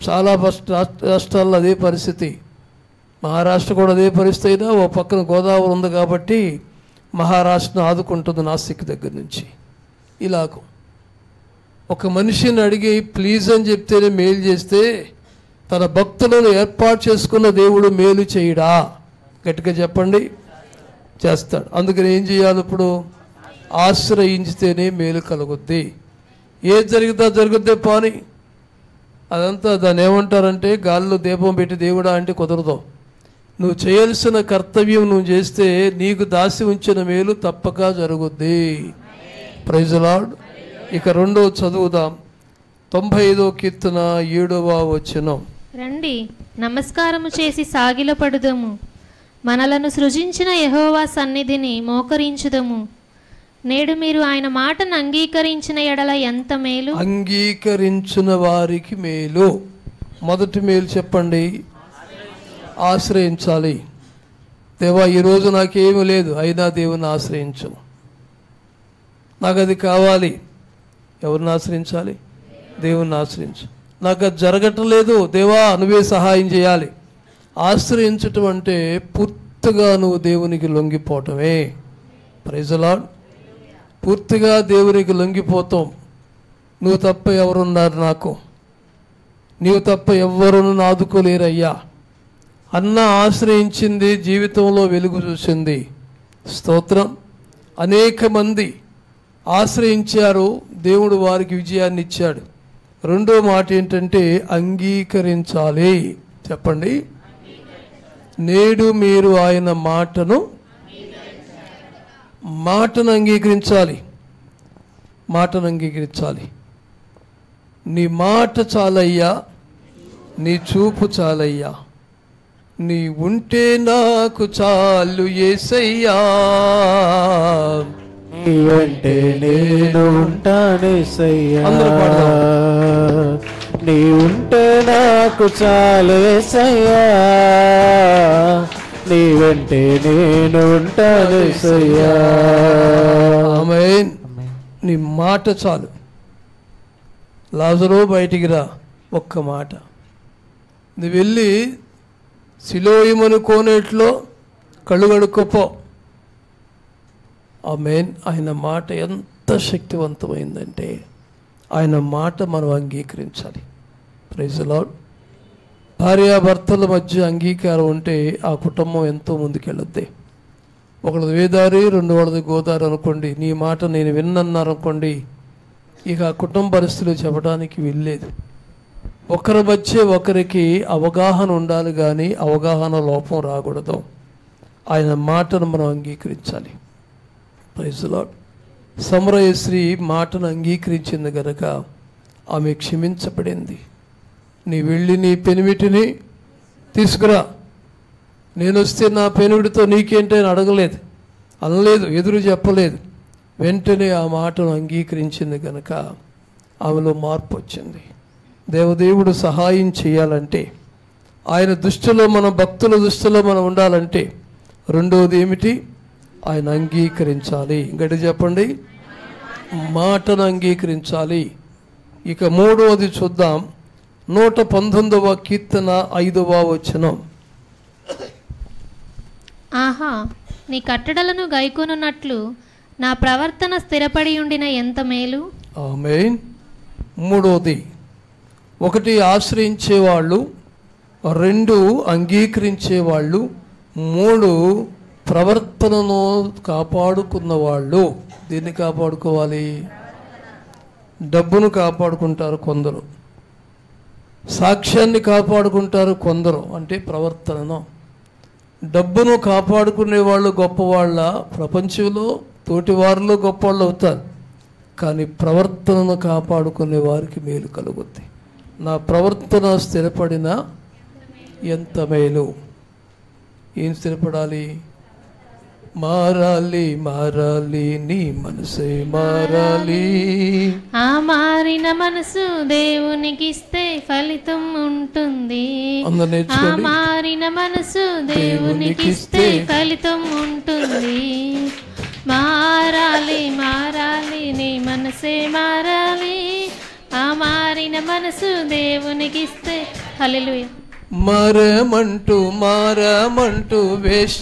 Speaker 1: చాలా ఫస్ట్ రాష్ట్ర- రాష్ట్రాల్లో అదే పరిస్థితి మహారాష్ట్ర కూడా అదే పరిస్థితి అయినా ఓ పక్కన గోదావరి ఉంది కాబట్టి మహారాష్ట్రను ఆదుకుంటుంది నాసిక్ దగ్గర నుంచి ఇలాగ ఒక మనిషిని అడిగి ప్లీజ్ అని చెప్తేనే మేలు చేస్తే తన భక్తులను ఏర్పాటు చేసుకున్న దేవుడు మేలు చేయడా గట్టిగా చెప్పండి చేస్తాడు అందుకని ఏం చేయాలి ఇప్పుడు ఆశ్రయించితేనే మేలు కలుగుద్ది ఏది జరిగితే అది జరుగుద్దే పాని అదంతా దాన్ని ఏమంటారంటే గాల్లో దీపం పెట్టి దేవుడా అంటే కుదరదు నువ్వు చేయాల్సిన కర్తవ్యం నువ్వు చేస్తే నీకు దాసి ఉంచిన మేలు తప్పక జరుగుద్ది ప్రైజ్ లార్డ్ ఇక రెండో చదువుదాం తొంభై ఐదో కీర్తన ఏడవ వచనం
Speaker 2: రండి నమస్కారము చేసి సాగిలపడుదము మనలను సృజించిన యెహోవా సన్నిధిని మోకరించుదము నేడు మీరు ఆయన మాటను అంగీకరించిన ఎడల ఎంత మేలు
Speaker 1: అంగీకరించిన వారికి మేలు మొదటి మేలు చెప్పండి ఆశ్రయించాలి దేవా ఈరోజు నాకేమీ లేదు అయినా దేవుని ఆశ్రయించు నాకు అది కావాలి ఎవరిని ఆశ్రయించాలి దేవుని ఆశ్రయించు నాకు అది జరగటం లేదు దేవా నువ్వే సహాయం చేయాలి ఆశ్రయించటం అంటే పూర్తిగా నువ్వు దేవునికి లొంగిపోవటమే ప్రైజలాడ్ పూర్తిగా దేవునికి లొంగిపోతాం నువ్వు తప్ప ఎవరున్నారు నాకు నీవు తప్ప ఎవ్వరును ఆదుకోలేరయ్యా అన్న ఆశ్రయించింది జీవితంలో వెలుగు చూసింది స్తోత్రం అనేక మంది ఆశ్రయించారు దేవుడు వారికి విజయాన్ని ఇచ్చాడు రెండో మాట ఏంటంటే అంగీకరించాలి చెప్పండి నేడు మీరు ఆయన మాటను మాటను అంగీకరించాలి మాటను అంగీకరించాలి నీ మాట చాలయ్యా నీ చూపు చాలయ్యా నీ ఉంటే నాకు చాలు ఏసయ్యా
Speaker 3: నీ వెంటే నేను ఉంటానేసయ్యా
Speaker 1: అందరూ పాడదాం.
Speaker 3: నీ ఉంటే నాకు చాలేసయ్యా నీ వెంటే నేను ఉంటానేసయ్యా
Speaker 1: ఆమేన్ నీ మాట చాలు లాజరు బయటికి రా ఒక్క మాట నువ్వు వెళ్ళి సిలోయమను కోనేట్లో కళ్ళు కడుక్కోపో ఆమెన్ ఆయన మాట ఎంత శక్తివంతమైందంటే ఆయన మాట మనం అంగీకరించాలి ప్రైజ్ లాడ్ భార్యాభర్తల మధ్య అంగీకారం ఉంటే ఆ కుటుంబం ఎంతో ముందుకెళ్ళొద్ది ఒకళ్ళది వేదారి రెండు వాళ్ళది గోదారి అనుకోండి నీ మాట నేను విన్నన్నారు అనుకోండి ఇక ఆ కుటుంబ పరిస్థితులు చెప్పడానికి వీల్లేదు ఒకరి మధ్య ఒకరికి అవగాహన ఉండాలి కానీ అవగాహన లోపం రాకూడదు ఆయన మాటను మనం అంగీకరించాలి ప్రైజ్ లాడ్ సమరయశ్రీ మాటను అంగీకరించింది గనక ఆమె క్షమించబడింది నీ వెళ్ళి నీ పెనిమిటిని తీసుకురా నేను వస్తే నా పెనుడితో నీకేంటి అని అడగలేదు అనలేదు ఎదురు చెప్పలేదు వెంటనే ఆ మాటను అంగీకరించింది కనుక ఆమెలో మార్పు వచ్చింది దేవదేవుడు సహాయం చేయాలంటే ఆయన దృష్టిలో మన భక్తుల దృష్టిలో మనం ఉండాలంటే రెండవది ఏమిటి ఆయన అంగీకరించాలి గడి చెప్పండి మాటను అంగీకరించాలి ఇక మూడవది చూద్దాం నూట పంతొమ్మిదవ కీర్తన ఐదవ వచనం
Speaker 2: ఆహా నీ కట్టడలను గైకొనున్నట్లు నా ప్రవర్తన స్థిరపడి ఉండిన ఎంత మేలు
Speaker 1: ఆమె మూడోది ఒకటి ఆశ్రయించేవాళ్ళు రెండు అంగీకరించేవాళ్ళు మూడు ప్రవర్తనను కాపాడుకున్న వాళ్ళు దీన్ని కాపాడుకోవాలి డబ్బును కాపాడుకుంటారు కొందరు సాక్ష్యాన్ని కాపాడుకుంటారు కొందరు అంటే ప్రవర్తనను డబ్బును కాపాడుకునే వాళ్ళు గొప్పవాళ్ళ ప్రపంచంలో తోటి వారిలో గొప్పవాళ్ళు అవుతారు కానీ ప్రవర్తనను కాపాడుకునే వారికి మేలు కలుగుద్ది నా ప్రవర్తన స్థిరపడిన ఎంత మేలు ఏం స్థిరపడాలి మారాలి మారాలి నీ మనసే మారాలి
Speaker 2: ఆ మారిన మనసు దేవునికి ఇస్తే ఫలితం ఉంటుంది
Speaker 1: అందరు
Speaker 2: ఆ
Speaker 1: నేర్చుకోండి
Speaker 2: మారిన మనసు దేవునికి ఇస్తే ఫలితం ఉంటుంది మారాలి మారాలి నీ మనసే మారాలి ఆ మారిన మనసు దేవునికి ఇస్తే హల్లెలూయా
Speaker 1: మరమంటూ మారమంటూ వేష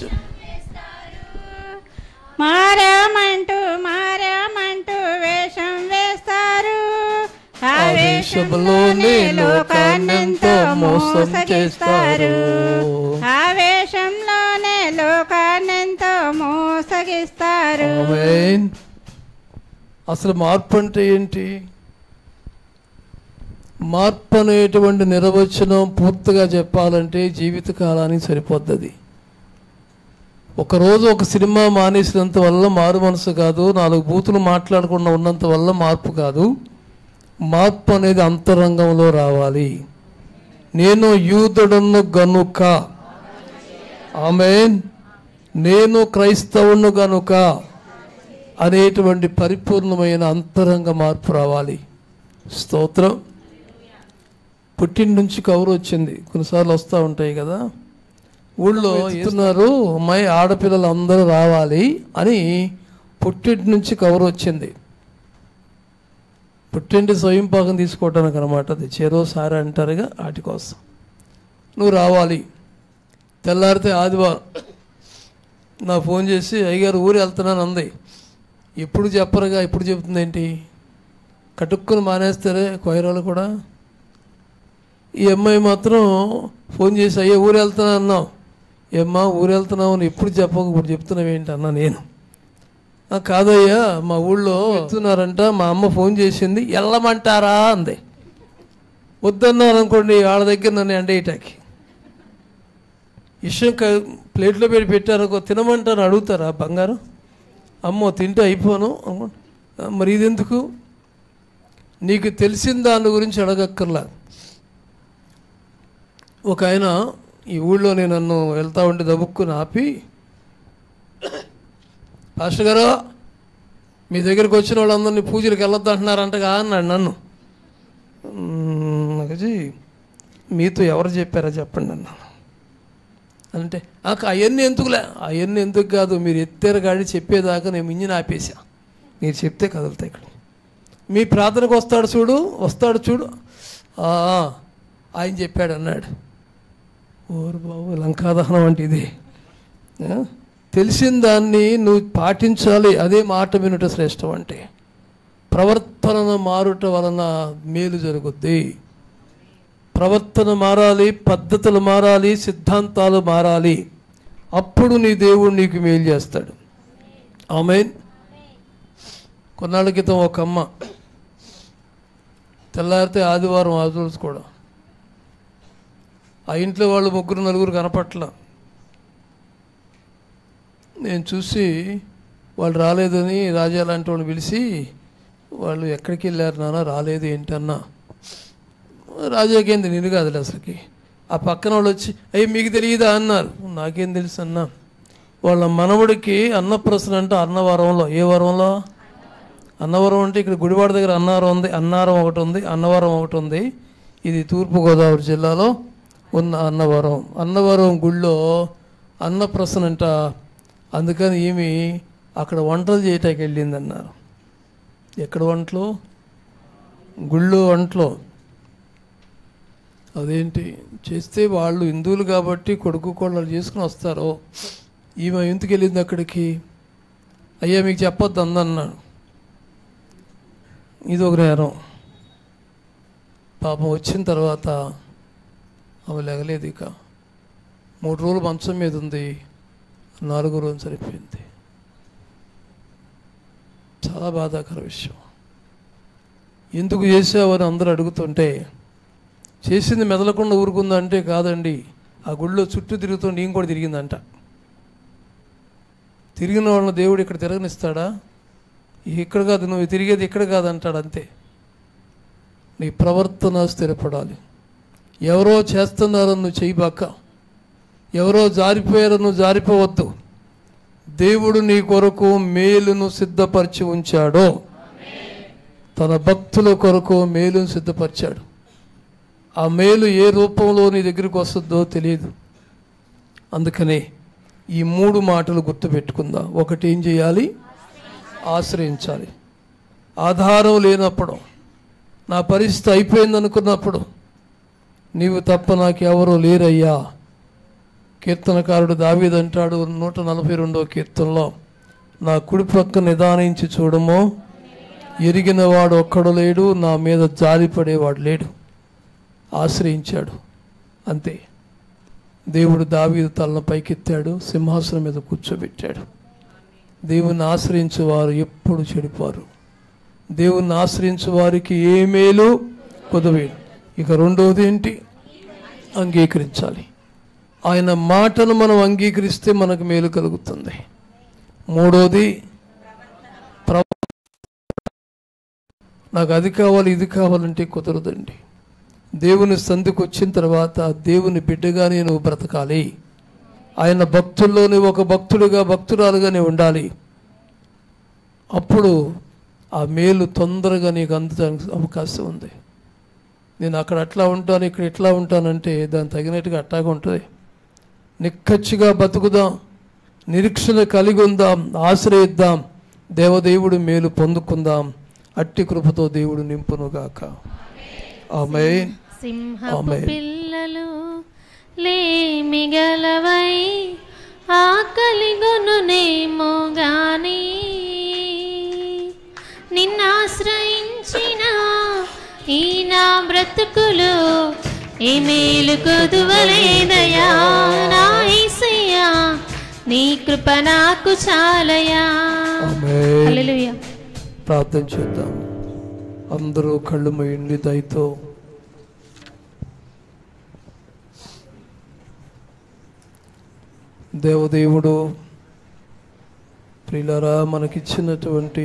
Speaker 5: మారమంటూ మారమంటూ వేషం వేస్తారు ఆ
Speaker 1: ఆ వేషంలోనే లోకాన్నెంతో మోసం చేస్తారు
Speaker 5: ఆ వేషంలోనే లోకాన్నెంతో మోసగిస్తారు
Speaker 1: ఆమేన్. అసలు మార్పు అంటే ఏంటి మార్పు అనేటువంటి నిర్వచనం పూర్తిగా చెప్పాలంటే జీవితకాలానికి సరిపోద్ది ఒకరోజు ఒక సినిమా మానేసినంత వల్ల మారు మనసు కాదు నాలుగు బూతులు మాట్లాడకుండా ఉన్నంత వల్ల మార్పు కాదు మార్పు అనేది అంతరంగంలో రావాలి నేను యూదుడను గనుక ఆమెన్ నేను క్రైస్తవును గనుక అనేటువంటి పరిపూర్ణమైన అంతరంగ మార్పు రావాలి స్తోత్రం పుట్టిన నుంచి కౌరు వచ్చింది కొన్నిసార్లు వస్తూ ఉంటాయి కదా ఊళ్ళో ఇస్తున్నారు అమ్మాయి ఆడపిల్లలు అందరూ రావాలి అని పుట్టింటి నుంచి కవర్ వచ్చింది పుట్టింటి స్వయం పాకం తీసుకోవటానికి అనమాట అది చెరో సారి అంటారుగా వాటి కోసం నువ్వు రావాలి తెల్లారితే ఆదివారం నా ఫోన్ చేసి అయ్యగారు ఊరు వెళ్తున్నాను అంది ఎప్పుడు చెప్పరుగా ఇప్పుడు చెప్తుంది ఏంటి కటుక్కుని మానేస్తారే కొయరాలు కూడా ఈ అమ్మాయి మాత్రం ఫోన్ చేసి అయ్యే ఊరు వెళ్తున్నా అన్నావు ఏమ్మా ఊరు వెళ్తున్నావు అని ఎప్పుడు చెప్పక ఇప్పుడు చెప్తున్నావు ఏంటి అన్నా నేను "ఆ, కాదయ్యా మా ఊళ్ళో చెప్తున్నారంట మా అమ్మ ఫోన్ చేసింది వెళ్ళమంటారా అంది వద్దన్నారు అనుకోండి వాళ్ళ దగ్గర నన్ను ఎండేయటానికి విషయం క- ప్లేట్లో పెట్టి పెట్టారనుకో తినమంటారు అడుగుతారా బంగారం అమ్మో తింటే అయిపోను అనుకో. "ఆ, మరి ఇది ఎందుకు నీకు తెలిసిన దాని గురించి అడగక్కర్లా ఒక ఆయన ఈ ఊళ్ళోనే నన్ను వెళ్తా ఉంటే దబుక్కుని ఆపి పాస్టర్ గారు మీ దగ్గరికి వచ్చిన వాళ్ళందరినీ పూజలకు వెళ్ళొద్దు అంటున్నారంటగా అన్నాడు నన్ను "మ్మ్, నాకజీ మీతో ఎవరు చెప్పారో చెప్పండి అన్నాను అంటే నాకు అవన్నీ ఎందుకులే అవన్నీ ఎందుకు కాదు మీరు ఎత్తారు గాడి చెప్పేదాకా నేను మింజిని ఆపేసా మీరు చెప్తే కదులుతాయి ఇక్కడ మీ ప్రార్థనకు వస్తాడు చూడు వస్తాడు చూడు "ఆ, ఆ, ఆయన చెప్పాడు అన్నాడు ఓరు బాబు లంకాదహనం అంటే ఇది ఆ? తెలిసిన దాన్ని నువ్వు పాటించాలి అదే మాట వినుట శ్రేష్టం అంటే ప్రవర్తనను మారుట వలన మేలు జరుగుద్ది ప్రవర్తన మారాలి పద్ధతులు మారాలి సిద్ధాంతాలు మారాలి అప్పుడు నీ దేవుడు నీకు మేలు చేస్తాడు ఆమె కొన్నాళ్ళ క్రితం ఒక అమ్మ తెల్లారితే ఆదివారం ఆదుకోవడం ఆ ఇంట్లో వాళ్ళు ముగ్గురు నలుగురు కనపట్ల నేను చూసి వాళ్ళు రాలేదని రాజా లాంటి వాళ్ళు పిలిచి వాళ్ళు ఎక్కడికి వెళ్ళారు నాన్న రాలేదు ఏంటన్నా రాజాకేంది నేను కాదులే అసలుకి ఆ పక్కన వాళ్ళు వచ్చి అయ్యి మీకు తెలియదా అన్నారు నాకేం తెలుసు అన్నా వాళ్ళ మనవడికి అన్నప్రసన అంటే అన్నవరంలో ఏ వరంలో అన్నవరం అంటే ఇక్కడ గుడివాడ దగ్గర అన్నారం ఉంది అన్నారం ఒకటి ఉంది అన్నవరం ఒకటి ఉంది ఇది తూర్పుగోదావరి జిల్లాలో ఉన్న అన్నవరం అన్నవరం గుళ్ళో అన్నప్రసన అంట అందుకని ఈమె అక్కడ వంటలు చేయటానికి వెళ్ళింది అన్నారు ఎక్కడ వంటలు గుళ్ళో వంటలు అదేంటి చేస్తే వాళ్ళు హిందువులు కాబట్టి కొడుకు కోళ్ళలు చేసుకుని వస్తారు ఈమె ఎందుకు వెళ్ళింది అక్కడికి అయ్యా మీకు చెప్పొద్దు అందన్నాడు ఇది ఒక నేరం పాపం వచ్చిన తర్వాత ఆమె లెగలేదు ఇక మూడు రోజులు మంచం మీద ఉంది నాలుగో రోజు సరిపోయింది చాలా బాధాకర విషయం ఎందుకు చేసావని అందరూ అడుగుతుంటే చేసింది మెదలకుండా ఊరుకుందంటే కాదండి ఆ గుళ్ళో చుట్టూ తిరుగుతూ నేను కూడా తిరిగిందంట తిరిగిన వాళ్ళని దేవుడు ఇక్కడ తిరగనిస్తాడా ఇక్కడ కాదు నువ్వు తిరిగేది ఇక్కడ కాదంటాడు అంతే నీ ప్రవర్తన స్థిరపడాలి ఎవరో చేస్తున్నారని నువ్వు చేయబాక ఎవరో జారిపోయారని నువ్వు జారిపోవద్దు దేవుడు నీ కొరకు మేలును సిద్ధపరిచి ఉంచాడో తన భక్తుల కొరకు మేలును సిద్ధపరిచాడు ఆ మేలు ఏ రూపంలో నీ దగ్గరికి వస్తుందో తెలియదు అందుకనే ఈ మూడు మాటలు గుర్తుపెట్టుకుందాం ఒకటి ఏం చేయాలి ఆశ్రయించాలి ఆధారం లేనప్పుడు నా పరిస్థితి అయిపోయింది అనుకున్నప్పుడు నీవు తప్ప నాకు ఎవరూ లేరయ్యా కీర్తనకారుడు దావీదంటాడు నూట నలభై రెండవ కీర్తనలో నా కుడి పక్క నిదానించి చూడము ఎరిగిన వాడు ఒక్కడు లేడు నా మీద జారిపడేవాడు లేడు ఆశ్రయించాడు అంతే దేవుడు దావీదు తలను పైకెత్తాడు సింహాసనం మీద కూర్చోబెట్టాడు దేవుని ఆశ్రయించే వారు ఎప్పుడు చెడిపోరు దేవుని ఆశ్రయించే వారికి ఏ మేలు కుదవేడు ఇక రెండవది ఏంటి అంగీకరించాలి ఆయన మాటను మనం అంగీకరిస్తే మనకు మేలు కలుగుతుంది మూడోది ప్ర నాకు అది కావాలి ఇది కావాలంటే కుదరదండి దేవుని సంధికి వచ్చిన తర్వాత దేవుని బిడ్డగా నేను బ్రతకాలి ఆయన భక్తుల్లోని ఒక భక్తుడిగా భక్తురాలుగానే ఉండాలి అప్పుడు ఆ మేలు తొందరగా నీకు అందడానికి అవకాశం ఉంది నేను అక్కడ అట్లా ఉంటాను ఇక్కడ ఇట్లా ఉంటానంటే దాని తగినట్టుగా అట్టాగా ఉంటుంది నిక్కచ్చిగా బతుకుదాం నిరీక్షణ కలిగి ఉందాం ఆశ్రయిద్దాం దేవదేవుడు మేలు పొందుకుందాం అట్టి కృపతో దేవుడు నింపునుగాక ఆమె
Speaker 2: సింహపు
Speaker 1: ఆమేన్.
Speaker 2: పిల్లలు లేమిగలవై ఆకలిగొనునేమో గాని నిన్నాశ్రయించిన ఈ నా బ్రతుకులు ఏ మేలు కొదువలేదయా నా యేసయ్యా నీ కృప నాకు చాలయా
Speaker 1: ఆమె
Speaker 2: హల్లెలూయా
Speaker 1: ప్రార్థన చేద్దాం అందరూ కళ్ళు మూయండి దయతో దేవదేవుడు ప్రియులరా మనకిచ్చినటువంటి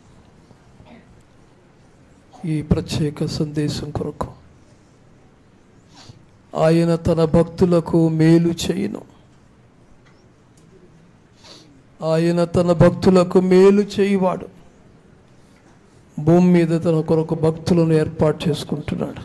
Speaker 1: ఈ ప్రత్యేక సందేశం కొరకు ఆయన తన భక్తులకు మేలు చేయను ఆయన తన భక్తులకు మేలు చేయువాడు భూమి మీద తన కొరకు భక్తులను ఏర్పాటు చేసుకుంటున్నాడు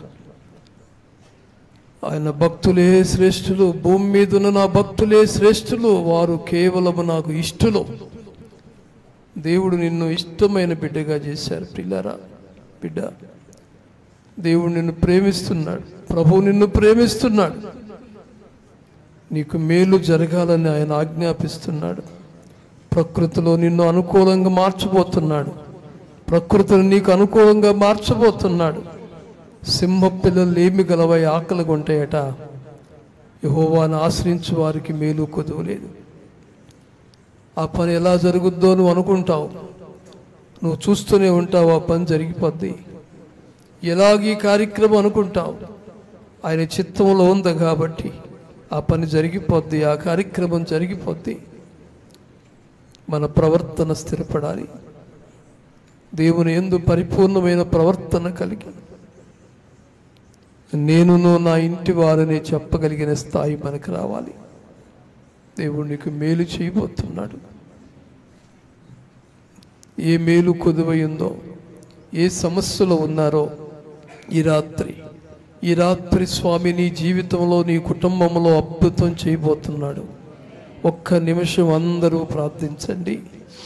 Speaker 1: ఆయన భక్తులే శ్రేష్ఠులు భూమి మీద ఉన్న నా భక్తులే శ్రేష్ఠులు వారు కేవలము నాకు ఇష్టలు దేవుడు నిన్ను ఇష్టమైన బిడ్డగా చేశారు పిల్లరా బిడ్డ దేవుడు నిన్ను ప్రేమిస్తున్నాడు ప్రభు నిన్ను ప్రేమిస్తున్నాడు నీకు మేలు జరగాలని ఆయన ఆజ్ఞాపిస్తున్నాడు ప్రకృతిలో నిన్ను అనుకూలంగా మార్చబోతున్నాడు ప్రకృతిని నీకు అనుకూలంగా మార్చబోతున్నాడు సింహ పిల్లలు ఏమి గలవై ఆకలిగా ఉంటాయట యహోవాను ఆశ్రయించు వారికి మేలు కొదవలేదు ఆ పని ఎలా జరుగుద్దో నువ్వు అనుకుంటావు నువ్వు చూస్తూనే ఉంటావు ఆ పని జరిగిపోద్ది ఎలాగ ఈ కార్యక్రమం అనుకుంటావు ఆయన చిత్తంలో ఉంది కాబట్టి ఆ పని జరిగిపోద్ది ఆ కార్యక్రమం జరిగిపోద్ది మన ప్రవర్తన స్థిరపడాలి దేవుని ఎందు పరిపూర్ణమైన ప్రవర్తన కలిగి నేనును నా ఇంటి వారిని చెప్పగలిగిన స్థాయి మనకు రావాలి దేవుడు నీకు మేలు చేయబోతున్నాడు ఏ మేలు కొదువై ఉందో ఏ సమస్యలో ఉన్నారో ఈ రాత్రి ఈ రాత్రి స్వామి నీ జీవితంలో నీ కుటుంబంలో అద్భుతం చేయబోతున్నాడు ఒక్క నిమిషం అందరూ ప్రార్థించండి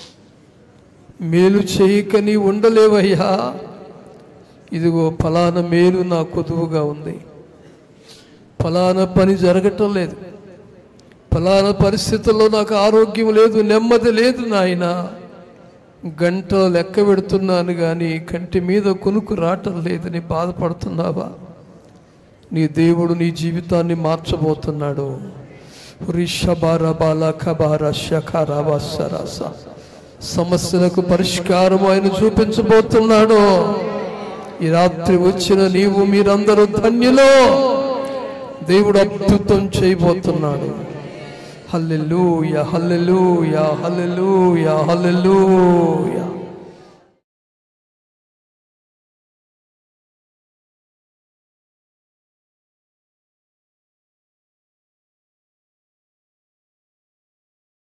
Speaker 1: మేలు చేయక నీ ఉండలేవయ్యా ఇదిగో ఫలానా మేలు నా కొదువుగా ఉంది ఫలానా పని జరగటం లేదు ఫలానా పరిస్థితుల్లో నాకు ఆరోగ్యం లేదు నెమ్మది లేదు నాయన గంట లెక్క పెడుతున్నాను కానీ కంటి మీద కొనుక్కు రావటం లేదని బాధపడుతున్నావా నీ దేవుడు నీ జీవితాన్ని మార్చబోతున్నాడు రిషబారబాల ఖబార శఖారాబాసరాస సమస్యలకు పరిష్కారం ఆయన చూపించబోతున్నాడు ఈ రాత్రి వచ్చిన నీవు మీరందరూ ధన్యులో దేవుడు అద్భుతం చేయబోతున్నాడు హల్లెలూయ హల్లెలూయ హల్లెలూయ హల్లెలూయ